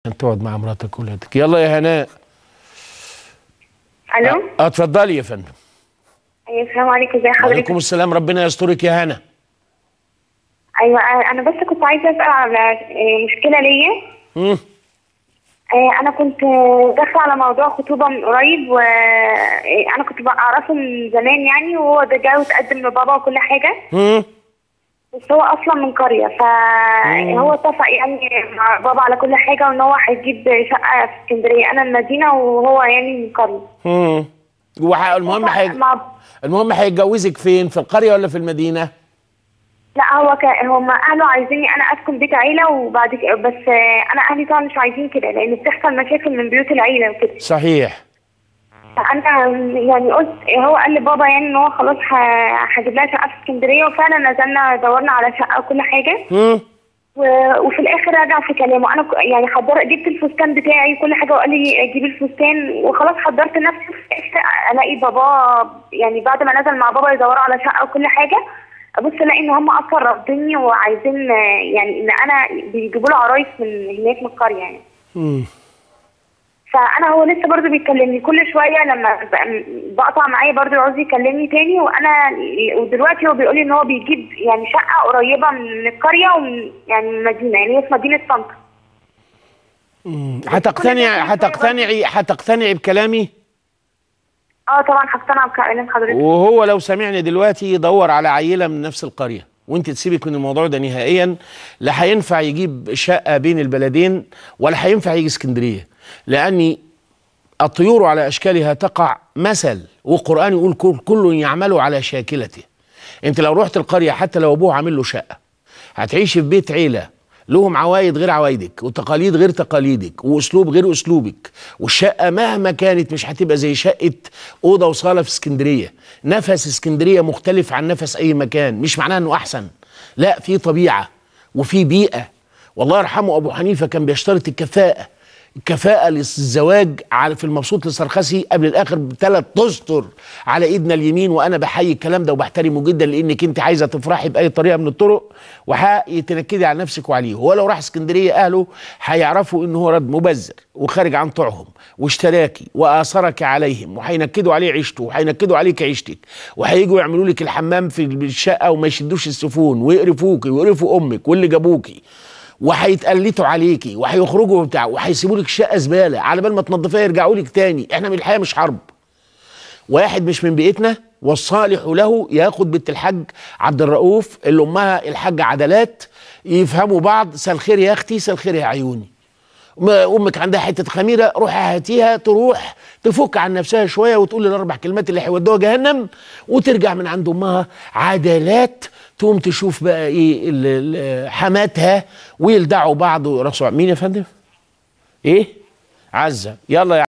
عشان تقعد مع مراتك وولادك يلا يا هناء الو اه اتفضلي يا فندم ايوه السلام عليكم ازي وعليكم حضرتك السلام ربنا يسترك يا هنا ايوه آه، انا بس كنت عايزه اسال على آه، مشكله ليا مم. آه، انا كنت آه، داخله على موضوع خطوبه من قريب وانا كنت اعرفه من زمان يعني وهو ده جاي وتقدم لبابا وكل حاجه مم. بس هو اصلا من قريه فهو اتفق يعني مع بابا على كل حاجه وان هو هيجيب شقه في اسكندريه انا المدينه وهو يعني من قريه مم. وح- المهم حي... مع المهم هيتجوزك فين في القريه ولا في المدينه لا هو ك... هم اهله عايزيني انا اسكن بيت عيله وبعد كده بس آه، انا اهلي طبعا مش عايزين كده لان بتحصل مشاكل من بيوت العيله وكده صحيح فانا يعني قلت هو قال لبابا يعني ان هو خلاص ه- هجيب لها شقه في اسكندريه وفعلا نزلنا دورنا على شقه وكل حاجه مم. و- وفي الاخر رجع في كلامه انا ك- يعني حضرت جبت الفستان بتاعي وكل حاجه وقال لي جيب الفستان وخلاص حضرت نفسي في الآخر الاقي بابا يعني بعد ما نزل مع بابا يدوروا على شقه وكل حاجه ابص الاقي ان هم اصلا رافضيني وعايزين آه، يعني ان انا بيجيبوا له عرايس من هناك من القريه يعني مم. فانا هو لسه برضه بيكلمني كل شويه لما ب- بقطع معاه برضه يعوز يكلمني تاني وانا ودلوقتي هو بيقول لي ان هو بيجيب يعني شقه قريبه من القريه ومن يعني من المدينه يعني هي في مدينه طنطا هتقتنعي كل ده هتقتنعي هتقتنعي بكلامي اه طبعا هقتنع بكلام حضرتك وهو لو سمعني دلوقتي يدور على عيله من نفس القريه وانت تسيبك من الموضوع ده نهائيا لا هينفع يجيب شقه بين البلدين ولا هينفع يجي اسكندريه لاني الطيور على اشكالها تقع مثل والقران يقول كل, كل يعمل على شاكلته انت لو رحت القريه حتى لو ابوه عامل له شقه هتعيشي في بيت عيله لهم عوايد غير عوايدك وتقاليد غير تقاليدك واسلوب غير اسلوبك والشقه مهما كانت مش هتبقى زي شقه اوضه وصاله في اسكندريه نفس اسكندريه مختلف عن نفس اي مكان مش معناه انه احسن لا في طبيعه وفي بيئه والله يرحمه ابو حنيفه كان بيشترط الكفاءه الكفاءة للزواج على في المبسوط للسرخسي قبل الآخر بثلاث أسطر على إيدنا اليمين وأنا بحيي الكلام ده وبحترمه جدا لأنك أنت عايزة تفرحي بأي طريقة من الطرق وهتنكدي على نفسك وعليه هو لو راح اسكندرية أهله هيعرفوا إن هو رد مبذر وخارج عن طوعهم واشتراكي وآثرك عليهم وهينكدوا عليه عيشته وهينكدوا عليك عيشتك وهيجوا يعملوا لك الحمام في الشقة وما يشدوش السفون ويقرفوكي ويقرفوا أمك واللي جابوكي وهيتقلتوا عليكي وهيخرجوا وبتاع وهيسيبوا لك شقه زباله على بال ما تنضفيها يرجعوا لك تاني احنا من الحياه مش حرب واحد مش من بيئتنا والصالح له ياخد بنت الحاج عبد الرؤوف اللي امها الحاج عدلات يفهموا بعض سال خير يا اختي سال خير يا عيوني ما امك عندها حته خميره روح هاتيها تروح تفك عن نفسها شويه وتقول الاربع كلمات اللي هيودوها جهنم وترجع من عند امها عدالات تقوم تشوف بقى ايه ال- ال- حماتها ويلدعوا بعض ورسوا مين يا فندم؟ ايه؟ عزه يلا يا